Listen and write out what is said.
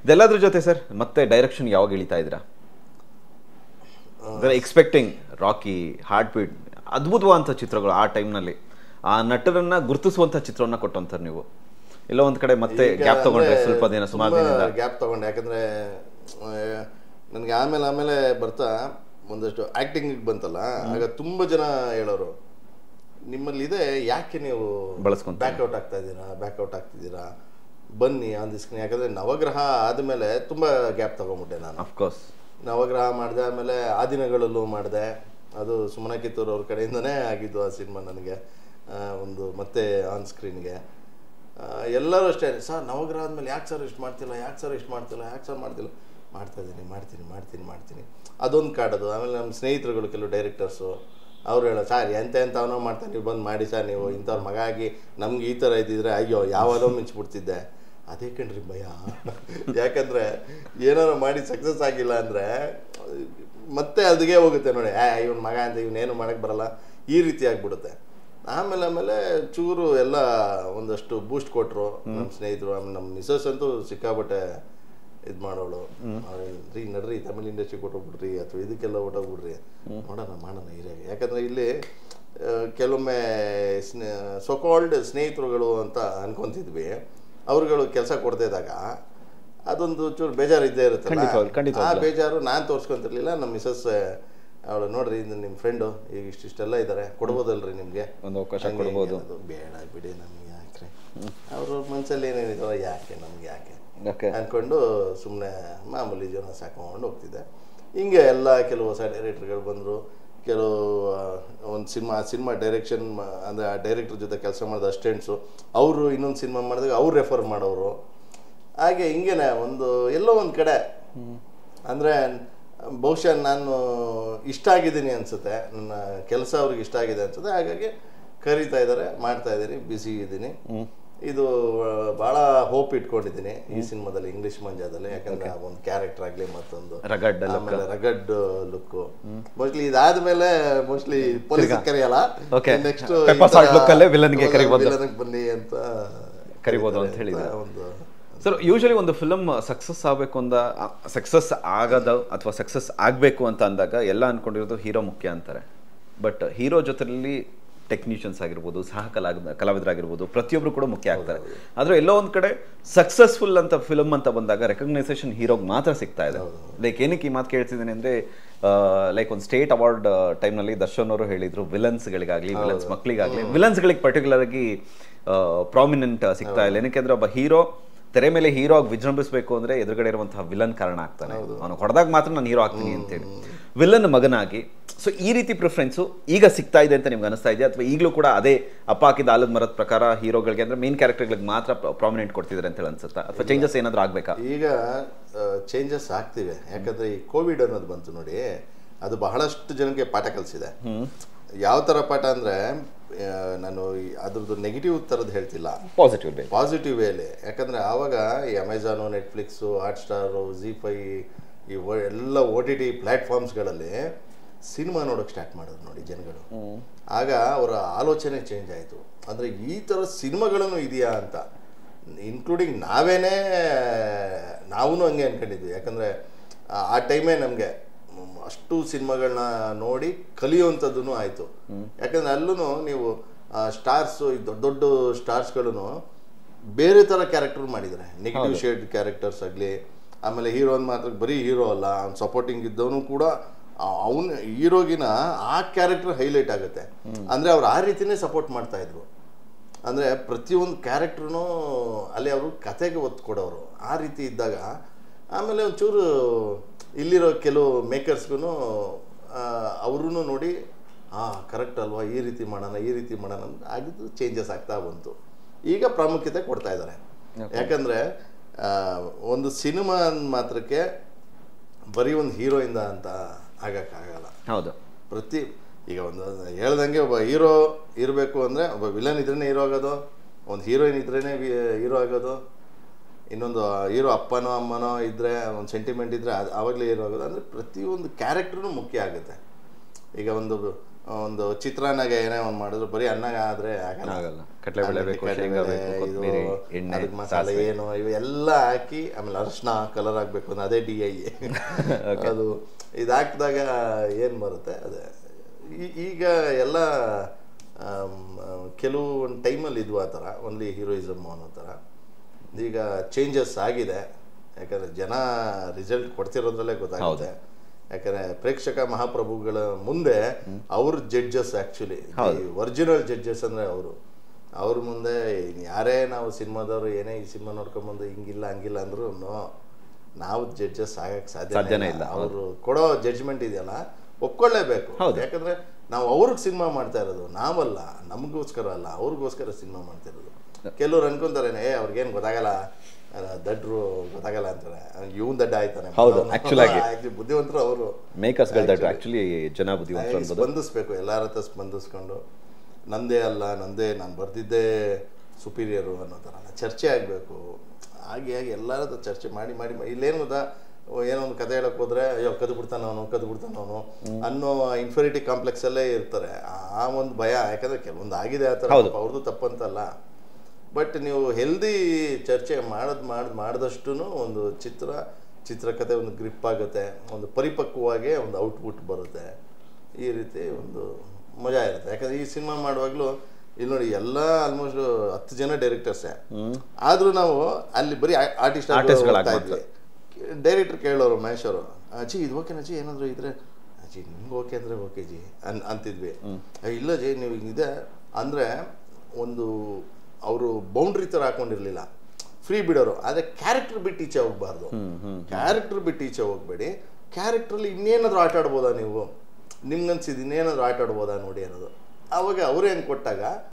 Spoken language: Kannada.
ಇದೆಲ್ಲದ್ರ ಜೊತೆ ಸರ್ ಮತ್ತೆ ಡೈರೆಕ್ಷನ್ ಯಾವಾಗ ಇಳಿತಾ ಇದ್ದೀರಾ ಎಕ್ಸ್ಪೆಕ್ಟಿಂಗ್ ರಾಕಿ ಹಾರ್ಟ್ ಬೀಟ್ ಅದ್ಭುತವಾದಂಥ ಚಿತ್ರಗಳು ಆ ಟೈಮ್ನಲ್ಲಿ ಆ ನಟರನ್ನ ಗುರುತಿಸುವಂಥ ಚಿತ್ರವನ್ನ ಕೊಟ್ಟಂತಾರೆ ನೀವು ಎಲ್ಲೋ ಒಂದ್ ಕಡೆ ಮತ್ತೆ ಗ್ಯಾಪ್ ತಗೊಂಡ್ರೆ ಸ್ವಲ್ಪ ದಿನ ಸುಮಾರು ದಿನದಿಂದ ಗ್ಯಾಪ್ ತಗೊಂಡೆ ಯಾಕಂದ್ರೆ ನನಗೆ ಆಮೇಲೆ ಆಮೇಲೆ ಬರ್ತಾ ಒಂದಷ್ಟು ಆಕ್ಟಿಂಗ್ ಬಂತಲ್ಲ ಆಗ ತುಂಬಾ ಜನ ಹೇಳೋರು ನಿಮ್ಮಲ್ಲಿ ಇದೆ ಯಾಕೆ ನೀವು ಬಳಸ್ಕೊಂತ ಬ್ಯಾಕ್ಔಟ್ ಆಗ್ತಾ ಇದ್ದೀರಾ ಬ್ಯಾಕ್ಔಟ್ ಆಗ್ತಿದ್ದೀರಾ ಬನ್ನಿ ಆನ್ ದಿ ಸ್ಕ್ರೀನ್ ಯಾಕಂದ್ರೆ ನವಗ್ರಹ ಆದಮೇಲೆ ತುಂಬಾ ಗ್ಯಾಪ್ ತಗೊಂಡ್ಬಿಟ್ಟೆ ನಾನು ಅಫ್ಕೋರ್ಸ್ ನವಗ್ರಹ ಮಾಡಿದೆ ಆಮೇಲೆ ಆ ದಿನಗಳಲ್ಲೂ ಮಾಡಿದೆ ಅದು ಸುಮನ ಕಿತ್ತೂರ್ ಅವ್ರ ಕಡೆಯಿಂದನೇ ಆಗಿದ್ದು ಆ ಸಿನಿಮಾ ನನಗೆ ಆ, ಒಂದು ಮತ್ತೆ ಆನ್ ಸ್ಕ್ರೀನ್ಗೆ ಎಲ್ಲರೂ ಅಷ್ಟೇ ಸರ್ ನವಗ್ರಹ ಆದಮೇಲೆ ಯಾಕೆ ಸರ್ ಇಷ್ಟು ಮಾಡ್ತಿಲ್ಲ ಯಾಕೆ ಸರ್ ಇಷ್ಟು ಮಾಡ್ತಿಲ್ಲ ಯಾಕೆ ಸರ್ ಮಾಡ್ತಿಲ್ಲ ಮಾಡ್ತಾ ಇದ್ದೀನಿ ಮಾಡ್ತೀನಿ ಮಾಡ್ತೀನಿ ಮಾಡ್ತೀನಿ ಅದೊಂದು ಕಾಡೋದು ಆಮೇಲೆ ನಮ್ಮ ಸ್ನೇಹಿತರುಗಳು ಕೆಲವು ಡೈರೆಕ್ಟರ್ಸು ಅವ್ರು ಹೇಳೋ ಸರ್ ಎಂತ ಎಂಥವನೋ ಮಾಡ್ತಾ ನೀವು ಬಂದು ಮಾಡಿ ಸರ್ ನೀವು ಇಂಥವ್ರ ಮಗ ಆಗಿ ನಮ್ಗೆ ಈ ಥರ ಇದ್ದಿದ್ರೆ ಅಯ್ಯೋ ಯಾವಾಗಲೋ ಮಿಂಚ್ಬಿಡ್ತಿದ್ದೆ ಅದೇ ಕಣ್ರಿ ಭಯ ಯಾಕಂದ್ರೆ ಏನಾರು ಮಾಡಿ ಸಕ್ಸಸ್ ಆಗಿಲ್ಲ ಅಂದ್ರೆ ಮತ್ತೆ ಅದಕ್ಕೆ ಹೋಗುತ್ತೆ ನೋಡಿ ಆ ಇವನ್ ಮಗ ಅಂತ ಇವನೇನು ಮಾಡಕ್ ಬರಲ್ಲ ಈ ರೀತಿ ಆಗ್ಬಿಡುತ್ತೆ ಆಮೇಲೆ ಆಮೇಲೆ ಚೂರು ಎಲ್ಲ ಒಂದಷ್ಟು ಬೂಸ್ಟ್ ಕೊಟ್ರು ನಮ್ಮ ಸ್ನೇಹಿತರು ಆಮೇಲೆ ನಮ್ಮ ಮಿಸಸ್ ಅಂತೂ ಸಿಕ್ಕಾಬಟ್ಟೆ ಇದು ಮಾಡೋಳು ಅವ್ಳು, ರೀ ನಡ್ರಿ ತಮಿಳ್ ಇಂಡಸ್ಟ್ರಿ ಕೊಟ್ಟೋಗ್ಬಿಡ್ರಿ ಅಥವಾ ಇದಕ್ಕೆಲ್ಲ ಹೊಟ್ಟೋಗ್ಬಿಡ್ರಿ ನೋಡೋಣ ಮಾಡೋಣ ಹಿರಿಯಾಗ ಯಾಕಂದ್ರೆ ಇಲ್ಲಿ ಆ, ಕೆಲವೊಮ್ಮೆ ಸ್ನೇ ಸೊಕಾಲ್ಡ್ ಸ್ನೇಹಿತರುಗಳು ಅಂತ ಅನ್ಕೊಂತಿದ್ವಿ ಅವ್ರುಗಳು ಕೆಲಸ ಕೊಡ್ತಾ ಇದ್ದಾಗ ಅದೊಂದು ಚೂರು ಬೇಜಾರು ಇದ್ದೇ ಇರುತ್ತಲ್ಲ ಖಂಡಿತವಾಗ್ಲು, ಆ ಖಂಡಿತವಾಗ್ಲು. ಬೇಜಾರು ನಾನು ತೋರಿಸ್ಕೊಂತಿರ್ಲಿಲ್ಲ ನಮ್ಮ ಮಿಸಸ್ ಅವಳು ನೋಡ್ರಿ ಇದು ನಿಮ್ಮ ಫ್ರೆಂಡು ಈಗ ಇಷ್ಟಿಷ್ಟೆಲ್ಲ ಇದ್ದಾರೆ ಕೊಡ್ಬೋದಲ್ರಿ ನಿಮಗೆ ಒಂದು ಅವಕಾಶ ಕೊಡ್ಬೋದು. ಬೇಡ ಬಿಡಿ ನಮ್ಗೆ ಯಾಕ್ರೆ ಅವ್ರ ಮನ್ಸಲ್ಲಿ ಏನೇನಿದಾವ ಯಾಕೆ ನಮ್ಗೆ ಯಾಕೆ ಓಕೆ ಅನ್ಕೊಂಡು ಸುಮ್ಮನೆ ಮಾಮೂಲಿ ಜೀವನ ಸಾಕೊಂಡು ಹೋಗ್ತಿದ್ದೆ ಹಿಂಗೆ ಎಲ್ಲ ಕೆಲವು ಹೊಸ ಡೈರೆಕ್ಟರ್ಗಳು ಬಂದರು ಕೆಲವು ಒಂದು ಸಿನಿಮಾ ಸಿನಿಮಾ ಡೈರೆಕ್ಷನ್ ಅಂದರೆ ಆ ಡೈರೆಕ್ಟರ್ ಜೊತೆ ಕೆಲಸ ಮಾಡಿದ ಅಸ್ಟೆಂಟ್ಸು ಅವರು ಇನ್ನೊಂದು ಸಿನಿಮಾ ಮಾಡಿದಾಗ ಅವ್ರು ರೆಫರ್ ಮಾಡೋರು ಹಾಗೆ ಹಿಂಗೇನೆ ಒಂದು ಎಲ್ಲೋ ಒಂದು ಕಡೆ ಅಂದರೆ ಬಹುಶಃ ನಾನು ಇಷ್ಟ ಆಗಿದ್ದೀನಿ ಅನಿಸುತ್ತೆ ನನ್ನ ಕೆಲಸ ಅವ್ರಿಗೆ ಇಷ್ಟ ಆಗಿದೆ ಅನ್ಸುತ್ತೆ ಹಾಗಾಗಿ ಕರೀತಾ ಇದ್ದಾರೆ ಮಾಡ್ತಾ ಇದ್ದೀನಿ ಬಿಸಿ ಇದ್ದೀನಿ ಇದು ಆ, ಬಹಳ ಹೋಪ್ ಇಟ್ಕೊಂಡಿದ್ದೀನಿ ಈ ಸಿನಿಮಾದಲ್ಲಿ ಇಂಗ್ಲಿಷ್ ಮಂಜಾದಲ್ಲಿ ಯಾಕಂದ್ರೆ ಆ ಒಂದು ಕ್ಯಾರೆಕ್ಟರ್ ಆಗಲಿ ಮತ್ತೊಂದು Rugged look. ಆಮೇಲೆ ರಗಡ್ ಲುಕ್ ಮೋಸ್ಟ್ಲಿ ಇದಾದ್ಮೇಲೆ ಮೋಸ್ಟ್ಲಿ ಪೊಲೀಸ್ ಕರೆಯಲ್ಲ Okay. Next Pepper salt look ಅಲ್ಲೇ villain ಗೆ ಕರಿಬೋದು. ಬನ್ನಿ ಅಂತ ಕರಿಬೋದು ಅಂತ ಹೇಳಿದ್ದಾರೆ. ಒಂದು ಸರ್ ಯೂಶಲಿ ಒಂದು ಫಿಲಮ್ ಸಕ್ಸಸ್ ಆಗಬೇಕು ಅಂದ ಸಕ್ಸಸ್ ಆಗದ ಅಥವಾ ಸಕ್ಸಸ್ ಆಗಬೇಕು ಅಂತ ಅಂದಾಗ ಎಲ್ಲ ಅನ್ಕೊಂಡಿರೋದು ಹೀರೋ ಮುಖ್ಯ ಅಂತಾರೆ ಬಟ್ ಹೀರೋ ಜೊತೆಲಿ ಟೆಕ್ನಿಷಿಯನ್ಸ್ ಆಗಿರ್ಬೋದು ಸಹ ಕಲಾ ಕಲಾವಿದರಾಗಿರ್ಬೋದು ಪ್ರತಿಯೊಬ್ಬರು ಕೂಡ ಮುಖ್ಯ ಆಗ್ತಾರೆ ಆದ್ರೆ ಎಲ್ಲೋ ಒಂದ್ ಕಡೆ ಸಕ್ಸಸ್ಫುಲ್ ಅಂತ ಫಿಲಮ್ ಅಂತ ಬಂದಾಗ ರೆಕಗ್ನೈಸೇಷನ್ ಹೀರೋಗೆ ಮಾತ್ರ ಸಿಗ್ತಾ ಇದೆ ಲೈಕ್ ಏನಕ್ಕೆ ಈ ಮಾತು ಕೇಳ್ತಿದ್ದೀನಿ ಅಂದ್ರೆ ಲೈಕ್ ಒಂದು ಸ್ಟೇಟ್ ಅವಾರ್ಡ್ ಟೈಮ್ನಲ್ಲಿ ದರ್ಶನ್ ಅವರು ಹೇಳಿದ್ರು ವಿಲನ್ಸ್ಗಳಿಗಾಗಲಿ ವಿಲನ್ಸ್ ಮಕ್ಕಳಿಗಾಗಲಿ ವಿಲನ್ಸ್ಗಳಿಗೆ ಪರ್ಟಿಕ್ಯುಲರ್ ಆಗಿ ಪ್ರಾಮಿನೆಂಟ್ ಸಿಗ್ತಾ ಇಲ್ಲ ಏನಕ್ಕೆ ಅಂದ್ರೆ ಒಬ್ಬ ಹೀರೋ ತೆರೆ ಮೇಲೆ ಹೀರೋ ಆಗಿ ವಿಜೃಂಭಿಸಬೇಕು ಅಂದ್ರೆ ಎದುರುಗಡೆ ಇರುವಂತಹ ವಿಲನ್ ಕಾರಣ ಆಗ್ತಾನೆ ಅವನು ಹೊಡೆದಾಗ ಮಾತ್ರ ನಾನು ಹೀರೋ ಆಗ್ತೀನಿ ಅಂತೇಳಿ ವಿಲನ್ ಮಗನಾಗಿ ಸೊ ಈ ರೀತಿ ಪ್ರಿಫರೆನ್ಸು ಈಗ ಸಿಗ್ತಾ ಇದೆ ಅಂತ ನಿಮ್ಗೆ ಅನಿಸ್ತಾ ಇದೆ ಅಥವಾ ಈಗಲೂ ಕೂಡ ಅದೇ ಅಪ್ಪ ಹಾಕಿದ ಆಲದ ಮರದ ಪ್ರಕಾರ ಹೀರೋಗಳಿಗೆ ಅಂದ್ರೆ ಮೇನ್ ಕ್ಯಾರೆಕ್ಟರ್ಗಳಿಗೆ ಮಾತ್ರ ಪ್ರಾಮಿನೆಂಟ್ ಕೊಡ್ತಿದ್ದಾರೆ ಅಂತ ಹೇಳಿ ಅನ್ಸುತ್ತಾ ಅಥವಾ ಚೇಂಜಸ್ ಏನಾದರೂ ಆಗ್ಬೇಕಾ ಈಗ ಚೇಂಜಸ್ ಆಗ್ತಿವೆ ಯಾಕಂದ್ರೆ ಈ ಕೋವಿಡ್ ಅನ್ನೋದು ಬಂತು ನೋಡಿ ಅದು ಬಹಳಷ್ಟು ಜನಕ್ಕೆ ಪಾಠ ಕಲಿಸಿದೆ ಯಾವ ಥರ ಪಾಠ ಅಂದರೆ ನಾನು ಈ- ಅದ್ರದ್ದು ನೆಗೆಟಿವ್ ಥರದ್ದು ಹೇಳ್ತಿಲ್ಲ ಪಾಸಿಟಿವ್ ಬೇ ಪಾಸಿಟಿವ್ ವೇಲಿ ಯಾಕಂದರೆ ಆವಾಗ ಈ Amazon Netflix Hotstar Zee five ಈ ಒ- ಎಲ್ಲ ಓ ಟಿ ಟಿ ಪ್ಲ್ಯಾಟ್ಫಾರ್ಮ್ಸ್ಗಳಲ್ಲಿ ಸಿನಿಮಾ ನೋಡೋಕೆ ಸ್ಟಾರ್ಟ್ ಮಾಡಿದ್ರು ನೋಡಿ ಜನಗಳು ಆಗ ಅವರ ಆಲೋಚನೆ ಚೇಂಜ್ ಆಯಿತು ಅಂದರೆ ಈ ಥರ ಸಿನಿಮಾಗಳನ್ನು ಇದೆಯಾ ಅಂತ ಇನ್ಕ್ಲೂಡಿಂಗ್ ನಾವೇನೇ ನಾವೂ ಹಂಗೆ ಅನ್ಕೊಂಡಿದ್ವಿ ಯಾಕಂದರೆ ಆ ಟೈಮೇ ನಮಗೆ ಅಷ್ಟು ಸಿನಿಮಾಗಳನ್ನ ನೋಡಿ ಕಲಿಯುವಂಥದ್ದು ಆಯಿತು ಯಾಕಂದರೆ ಅಲ್ಲೂ ನೀವು ಸ್ಟಾರ್ಸು ಈ ದೊಡ್ಡ ದೊಡ್ಡ ಸ್ಟಾರ್ಸ್ಗಳನ್ನು ಬೇರೆ ಥರ ಕ್ಯಾರೆಕ್ಟರ್ ಮಾಡಿದ್ದಾರೆ ನೆಗೆಟಿವ್ ಶೇಡ್ ಕ್ಯಾರೆಕ್ಟರ್ಸ್ ಆಗಲಿ ಆಮೇಲೆ ಹೀರೋ ಅಂದ್ ಮಾತ್ರ ಬರೀ ಹೀರೋ ಅಲ್ಲ ಅವ್ನು ಸಪೋರ್ಟಿಂಗ್ ಇದ್ದವನು ಕೂಡ ಅವನು ಹೀರೋಗಿನ ಆ ಕ್ಯಾರೆಕ್ಟರ್ ಹೈಲೈಟ್ ಆಗುತ್ತೆ ಅಂದರೆ ಅವ್ರು ಆ ರೀತಿನೇ ಸಪೋರ್ಟ್ ಮಾಡ್ತಾ ಇದ್ರು ಅಂದರೆ ಪ್ರತಿಯೊಂದು ಕ್ಯಾರೆಕ್ಟ್ರೂ ಅಲ್ಲಿ ಅವರು ಕತೆಗೆ ಒತ್ತು ಕೊಡೋರು ಆ ರೀತಿ ಇದ್ದಾಗ ಆಮೇಲೆ ಒಂಚೂರು ಇಲ್ಲಿರೋ ಕೆಲವು ಮೇಕರ್ಸ್ಗೂ ಅವ್ರೂ ನೋಡಿ ಹಾಂ ಕರೆಕ್ಟ್ ಅಲ್ವಾ ಈ ರೀತಿ ಮಾಡೋಣ ಈ ರೀತಿ ಮಾಡೋಣ ಅಂತ ಆಗಿದ್ದು ಚೇಂಜಸ್ ಆಗ್ತಾ ಬಂತು ಈಗ ಪ್ರಾಮುಖ್ಯತೆ ಕೊಡ್ತಾ ಇದ್ದಾರೆ ಯಾಕಂದರೆ ಒಂದು ಸಿನಿಮಾ ಮಾತ್ರಕ್ಕೆ ಬರೀ ಒಂದು ಹೀರೋಯಿಂದ ಅಂತ ಆಗಕ್ಕಾಗಲ್ಲ ಹೌದು ಪ್ರತಿ ಈಗ ಒಂದು ಹೇಳ್ದಂಗೆ ಒಬ್ಬ ಹೀರೋ ಇರಬೇಕು ಅಂದರೆ ಒಬ್ಬ ವಿಲನ್ ಇದ್ರೇ ಹೀರೋ ಆಗೋದು ಒಂದು ಹೀರೋಯಿನ್ ಇದ್ರೇ ಹೀರೋ ಆಗೋದು ಇನ್ನೊಂದು ಹೀರೋ ಅಪ್ಪನೋ ಅಮ್ಮನೋ ಇದ್ದರೆ ಒಂದು ಸೆಂಟಿಮೆಂಟ್ ಇದ್ದರೆ ಅದು ಆವಾಗಲೇ ಹೀರೋ ಆಗೋದು ಅಂದರೆ ಪ್ರತಿಯೊಂದು ಕ್ಯಾರೆಕ್ಟ್ರೂ ಮುಖ್ಯ ಆಗುತ್ತೆ ಈಗ ಒಂದು ಒಂದು ಚಿತ್ರಾನ್ನಾಗ ಏನೇ ಒಂದು ಮಾಡಿದ್ರು ಬರೀ ಅನ್ನಗ ಆದ್ರೆ ಆಗಲ್ಲ ಆಗಲ್ಲ. ಕಡ್ಲೆಬೇಳೆ ಆಮೇಲೆ ಬೇಕು, ಕಡ್ಲೆಬೇಳೆ, ಶೇಂಗಾ ಬೇಕು, ಇದು, ಕೊತ್ತಂಬರಿ, ಎಣ್ಣೆ, ಅದಕ್ಕೆ ಮಸಾಲೆ ಸಾಸಿವೆ. ಏನು ಇವೆಲ್ಲ ಹಾಕಿ ಆಮೇಲೆ ಅರಿಶಿನ ಕಲರ್ ಹಾಕ್ಬೇಕು ಅಂದ್ರೆ ಅದೇ ಡಿ ಐ ಅದು ಇದು ಹಾಕಿದಾಗ ಏನು ಬರುತ್ತೆ ಅದೇ ಈ- ಈಗ ಎಲ್ಲ ಆಮ್, ಕೆಲವು ಒಂದು ಟೈಮಲ್ಲಿ ಇದ್ವು ಆ ಥರ ಓನ್ಲಿ ಹೀರೋಯಿಸಮ್ ಅನ್ನೋ ಥರ ಈಗ ಚೇಂಜಸ್ ಆಗಿದೆ ಯಾಕಂದ್ರೆ ಜನ ರಿಸಲ್ಟ್ ಕೊಡ್ತಿರೋದ್ರಲ್ಲೇ ಗೊತ್ತಾಗುತ್ತೆ ಯಾಕಂದ್ರೆ ಪ್ರೇಕ್ಷಕ ಮಹಾಪ್ರಭುಗಳ ಮುಂದೆ ಅವ್ರ ಜಡ್ಜಸ್ ಆ್ಯಕ್ಚುಲಿ ಒರಿಜಿನಲ್ ಜಡ್ಜಸ್ ಅಂದರೆ ಅವರು ಅವ್ರ ಮುಂದೆ ಯಾರೇ ನಾವು ಸಿನಿಮಾದವರು ಏನೇ ಈ ಸಿನಿಮಾ ನೋಡ್ಕೊಂಬಂದು ಹಿಂಗಿಲ್ಲ ಹಂಗಿಲ್ಲ ಅಂದ್ರೂ ನಾವು ಜಡ್ಜಸ್ ಆಗಕ್ಕೆ ಸಾಧ್ಯನೇ ಸಾಧ್ಯನೇ ಇಲ್ಲ, ಇಲ್ಲ ಅವರು ಕೊಡೋ ಜಡ್ಜ್ಮೆಂಟ್ ಇದೆಯಲ್ಲ ಒಪ್ಕೊಳ್ಳೇಬೇಕು ಹೌದು. ಯಾಕಂದ್ರೆ ನಾವು ಅವ್ರಿಗೆ ಸಿನಿಮಾ ಮಾಡ್ತಾ ಇರೋದು ನಾವಲ್ಲ ನಮಗೋಸ್ಕರ ಅಲ್ಲ ಅವ್ರಿಗೋಸ್ಕರ ಸಿನಿಮಾ ಮಾಡ್ತಾ ಇರೋದು ಕೆಲವ್ರು ಅನ್ಕೊಂತಾರೆ ಏ ಅವ್ರಿಗೇನು ಗೊತ್ತಾಗಲ್ಲ ಅಲ್ಲ, ದಡ್ರು ಗೊತ್ತಾಗಲ್ಲ ಅಂತಾರೆ ಇವನ್ ದಡ್ಡ ಆಯ್ತಾನೆ ಹೌದು, actual ಆಗಿ. Actually ಬುದ್ಧಿವಂತರು ಅವರು ಮೇಕರ್ಸ್ಗಳು ದಟ್ ಆಕ್ಚುಲಿ ಜನ ಬುದ್ಧಿವಂತರು ಅನ್ಬೋದು ಸ್ಪಂದಿಸ್ಬೇಕು ಎಲ್ಲರ ಹತ್ರ ಸ್ಪಂದಿಸ್ಕೊಂಡು ನಂದೇ ಅಲ್ಲ ನಂದೇ ನಾನು ಬರ್ದಿದ್ದೇ ಸುಪೀರಿಯರು ಅನ್ನೋ ಥರ ಚರ್ಚೆ ಆಗಬೇಕು ಹಾಗೆ ಹಾಗೆ ಎಲ್ಲರ ಹತ್ರ ಚರ್ಚೆ ಮಾಡಿ ಮಾಡಿ ಮಾಡಿ- ಇಲ್ಲೇನು ಗೊತ್ತಾ ಓ, ಏನೋ ಒಂದು ಕತೆ ಹೇಳಕ್ ಹೋದ್ರೆ ಅಯ್ಯೋ ಕದ್ದು ಬಿಡ್ತಾನೆ ಅವನು ಕದ್ದು ಬಿಡ್ತಾನೆ ಅವನು ಅನ್ನೋ ಇನ್ಫಿನಿಟಿ ಕಾಂಪ್ಲೆಕ್ಸ್ ಅಲ್ಲೇ ಇರ್ತಾರೆ ಆ ಒಂದು ಭಯ ಯಾಕಂದ್ರೆ ಕೆಲವೊಂದು ಆಗಿದೆ ಆ ಥರ ಹೌದು. ಪಾಪ ಅವ್ರದ್ದು ತಪ್ಪಂತಲ್ಲ ಬಟ್ ನೀವು ಹೆಲ್ದಿ ಚರ್ಚೆ ಮಾಡೋದು ಮಾಡಿ ಮಾಡಿದಷ್ಟು ಒಂದು ಚಿತ್ರ ಚಿತ್ರಕಥೆ ಒಂದು ಗ್ರಿಪ್ ಆಗುತ್ತೆ ಒಂದು ಪರಿಪಕ್ವವಾಗಿ ಒಂದು ಔಟ್ಪುಟ್ ಬರುತ್ತೆ ಈ ರೀತಿ ಒಂದು ಮಜಾ ಇರುತ್ತೆ ಯಾಕಂದ್ರೆ ಈ ಸಿನಿಮಾ ಮಾಡುವಾಗಲೂ ಇಲ್ಲಿ ನೋಡಿ ಎಲ್ಲ ಆಲ್ಮೋಸ್ಟ್ ಹತ್ತು ಜನ ಡೈರೆಕ್ಟರ್ಸೇ ಆದರೂ ನಾವು ಅಲ್ಲಿ ಬರೀ ಆರ್ಟಿಸ್ಟ್ Artistಗಳಾಗ್ಬಿಟ್ರು. ಡೈರೆಕ್ಟರ್ ಕೇಳೋರು ಮಹೇಶ್ ಅವರು ಅಜ್ಜಿ ಇದು ಓಕೆನಾ ಅಜ್ಜಿ ಏನಾದರೂ ಇದ್ರೆ ಅಜ್ಜಿ ನಿಮ್ಗೆ ಓಕೆ ಅಂದರೆ ಓಕೆ ಜಿ ಅನ್ ಅಂತಿದ್ವಿ "ಏ, ಇಲ್ಲ ಜಿ ನೀವು ಇದೆ ಅಂದರೆ ಒಂದು ಅವರು ಬೌಂಡ್ರಿ ಥರ ಹಾಕೊಂಡಿರಲಿಲ್ಲ ಫ್ರೀ ಬಿಡೋರು ಆದರೆ ಕ್ಯಾರೆಕ್ಟರ್ ಬಿಟ್ಟು ಈಚೆ ಹೋಗ್ಬಾರ್ದು ಕ್ಯಾರೆಕ್ಟರ್ ಬಿಟ್ಟು ಈಚೆ ಹೋಗ್ಬೇಡಿ ಕ್ಯಾರೆಕ್ಟ್ರಲ್ಲಿ ಇನ್ನೇನಾದರೂ ಆಟ ಆಡ್ಬೋದಾ ನೀವು ನಿಮ್ಗನ್ಸಿದ್ದು ಇನ್ನೇನಾದರೂ ಆಟ ಆಡ್ಬೋದಾ ನೋಡಿ ಅನ್ನೋದು ಆವಾಗ ಅವರೇ ಹೆಂಗೆ ಕೊಟ್ಟಾಗ